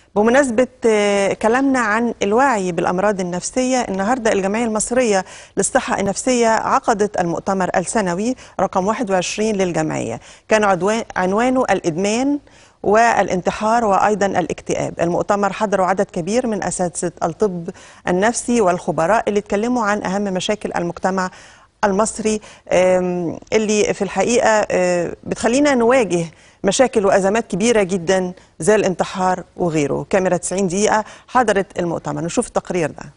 بمناسبة آه، كلامنا عن الوعي بالأمراض النفسية النهاردة الجمعية المصرية للصحة النفسية عقدت المؤتمر السنوي رقم 21 للجمعية كان عدوان عنوانه الإدمان والانتحار وأيضا الاكتئاب المؤتمر حضروا عدد كبير من أساتذة الطب النفسي والخبراء اللي اتكلموا عن أهم مشاكل المجتمع المصري آم، اللي في الحقيقة آه، بتخلينا نواجه مشاكل وأزمات كبيرة جدا زي الانتحار وغيره كاميرا 90 دقيقة حضرت المؤتمر نشوف التقرير ده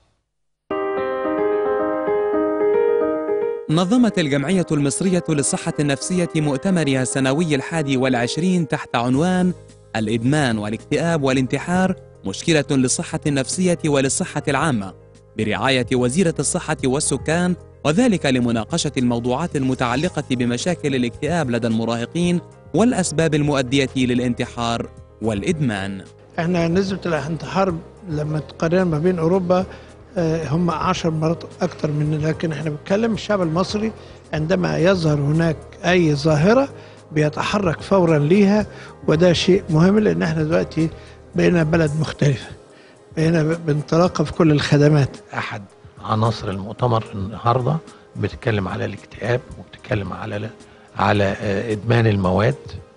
نظمت الجمعية المصرية للصحة النفسية مؤتمرها السنوي الحادي والعشرين تحت عنوان الإدمان والاكتئاب والانتحار مشكلة للصحة النفسية وللصحة العامة برعاية وزيرة الصحة والسكان وذلك لمناقشة الموضوعات المتعلقة بمشاكل الاكتئاب لدى المراهقين والأسباب المؤدية للانتحار والإدمان احنا نسبة الانتحار لما تقارن ما بين اوروبا آه، هم عشر مرات اكتر مننا لكن احنا بنتكلم الشعب المصري عندما يظهر هناك اي ظاهرة بيتحرك فورا ليها وده شيء مهم لان احنا دلوقتي بقينا بلد مختلفة بقينا ب- بنتلاقى في كل الخدمات احد عناصر المؤتمر النهارده بتتكلم على الاكتئاب وبتتكلم على على آه، ادمان المواد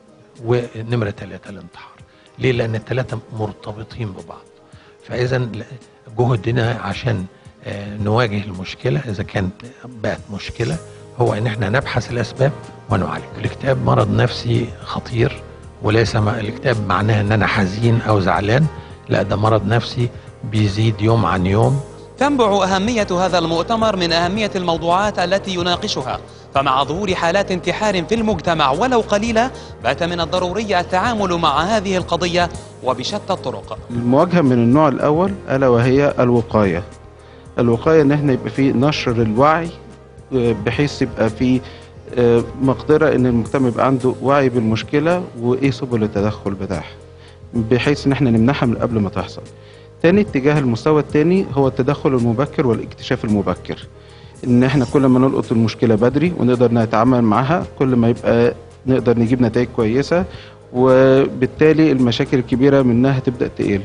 ونمره ثلاثه الانتحار. ليه؟ لان الثلاثه مرتبطين ببعض. فاذا ل- جهدنا عشان آه، نواجه المشكله اذا كانت بقت مشكله هو ان احنا نبحث الاسباب ونعالج. الاكتئاب مرض نفسي خطير وليس ما الاكتئاب معناه ان انا حزين او زعلان لا ده مرض نفسي بيزيد يوم عن يوم تنبع أهمية هذا المؤتمر من أهمية الموضوعات التي يناقشها فمع ظهور حالات انتحار في المجتمع ولو قليلة بات من الضروري التعامل مع هذه القضية وبشتى الطرق المواجهة من النوع الأول ألا وهي الوقاية الوقاية إن احنا يبقى في نشر الوعي آه، بحيث يبقى في آه، مقدرة إن المجتمع يبقى عنده وعي بالمشكلة وإيه سبل التدخل بتاعها بحيث إن احنا نمنعها من قبل ما تحصل تاني اتجاه المستوى التاني هو التدخل المبكر والاكتشاف المبكر إن احنا كل ما نلقط المشكلة بدري ونقدر نتعامل معاها كل ما يبقى نقدر نجيب نتائج كويسة وبالتالي المشاكل الكبيرة منها تبدأ تقل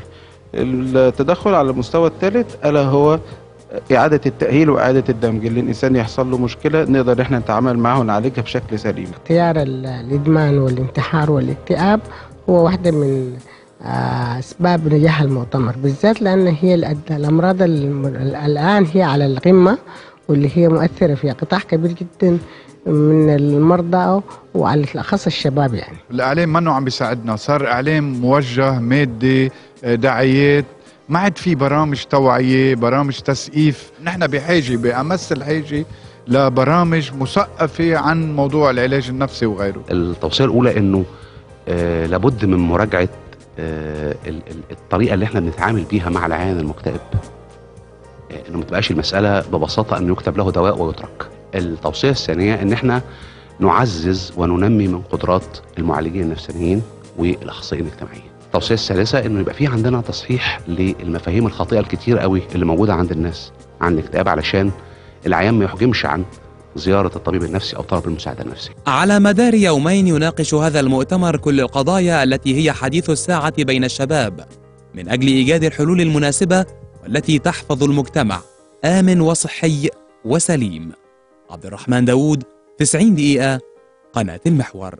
التدخل على المستوى الثالث ألا هو إعادة التأهيل وإعادة الدمج اللي الإنسان يحصل له مشكلة نقدر إحنا نتعامل معها ونعالجها بشكل سليم اختيار ال- الإدمان والانتحار والاكتئاب هو واحدة من آه، أسباب نجاح المؤتمر بالذات لأن هي الأد- الأمراض الم- ال- الآن هي على القمة واللي هي مؤثرة في قطاع كبير جدا من المرضى وعلى الأخص الشباب يعني الاعلام منه عم بيساعدنا صار اعلام موجه مادي آه، دعايات ما عاد في برامج توعيه برامج تسقيف نحن بحاجه بامس الحاجه لبرامج مثقفه عن موضوع العلاج النفسي وغيره التوصيه الاولى انه آه لابد من مراجعه آه ال- ال- الطريقه اللي احنا بنتعامل بيها مع العيان المكتئب آه انه ما تبقاش المساله ببساطه انه يكتب له دواء ويترك التوصيه الثانيه ان احنا نعزز وننمي من قدرات المعالجين النفسانيين والاخصائيين الاجتماعيين التوصيه الثالثه انه يبقى في عندنا تصحيح للمفاهيم الخاطئه الكتير قوي اللي موجوده عند الناس عن الاكتئاب علشان العيان ما يحجمش عن زياره الطبيب النفسي او طلب المساعده النفسيه على مدار يومين يناقش هذا المؤتمر كل القضايا التي هي حديث الساعة بين الشباب من أجل إيجاد الحلول المناسبة والتي تحفظ المجتمع آمن وصحي وسليم عبد الرحمن داوود 90 دقيقة قناة المحور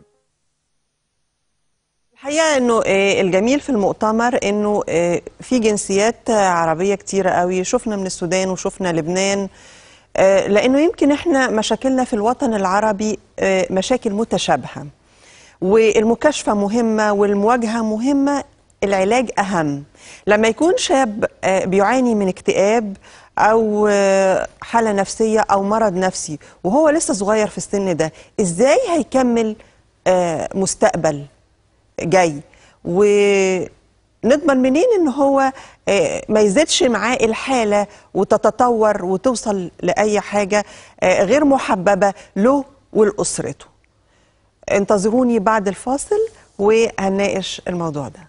الحقيقة انه آه، الجميل في المؤتمر انه آه، في جنسيات آه، عربية كتيرة قوي شفنا من السودان وشفنا لبنان آه، لانه يمكن احنا مشاكلنا في الوطن العربي آه، مشاكل متشابهة والمكاشفة مهمة والمواجهة مهمة العلاج أهم لما يكون شاب آه، بيعاني من اكتئاب أو آه، حالة نفسية أو مرض نفسي وهو لسه صغير في السن ده إزاي هيكمل آه، مستقبل جاي ونضمن منين ان هو آه، ما يزيدش معاه الحاله وتتطور وتوصل لاي حاجه آه، غير محببه له ولاسرته انتظروني بعد الفاصل وهنناقش الموضوع ده